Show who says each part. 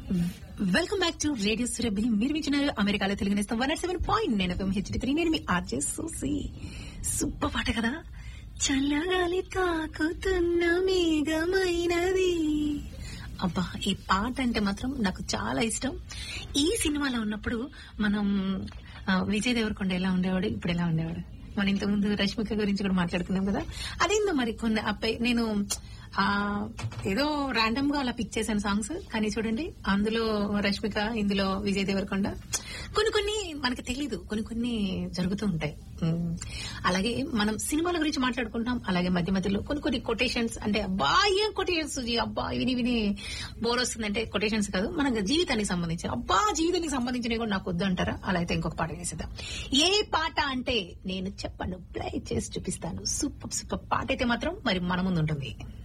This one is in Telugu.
Speaker 1: Welcome back to radio Surabhi మీరు వింటున్నారు అమెరికాలో తెలుగు నేస్తాం వన్ సెవెన్ పాయింట్ నేను ఒక హెచ్డి త్రీ నేను మీ ఆర్జే సూసి సూపర్ పాట కదా చల్లగాలి తాకుతున్న మేఘమైనది అబ్బా ఈ పాట అంటే మాత్రం నాకు చాలా ఇష్టం ఈ సినిమాలో ఉన్నప్పుడు మనం ఆ, విజయ్ దేవరకొండ ఎలా ఉండేవాడు ఇప్పుడు ఎలా ఉండేవాడు మనం ఇంతకుముందు రష్మిక గురించి కూడా మాట్లాడుకున్నాం కదా అదేందో మరి కొన్ని అబ్బాయి నేను ఆ ఏదో ర్యాండమ్ గా అలా పిక్ చేశాను సాంగ్స్ కానీ చూడండి అందులో రష్మిక ఇందులో విజయ్ దేవరకొండ కొన్ని కొన్ని మనకి తెలీదు కొన్ని కొన్ని జరుగుతూ ఉంటాయి ఉమ్. అలాగే మనం సినిమాల గురించి మాట్లాడుకుంటాం అలాగే మధ్య మధ్యలో కొన్ని కొన్ని కొటేషన్స్ అంటే అబ్బా ఏం కొటేషన్స్ అబ్బా విని విని బోర్ వస్తుందంటే కొటేషన్స్ కాదు మన జీవితానికి సంబంధించి అబ్బా జీవితానికి సంబంధించినవి కూడా నాకు వద్దు అంటారా అలా అయితే ఇంకొక పాట వేసేద్దాం ఏ పాట అంటే నేను చెప్పను ప్లే చేసి చూపిస్తాను సూపర్ సూపర్ పాట అయితే మాత్రం మరి మన ముందు ఉంటుంది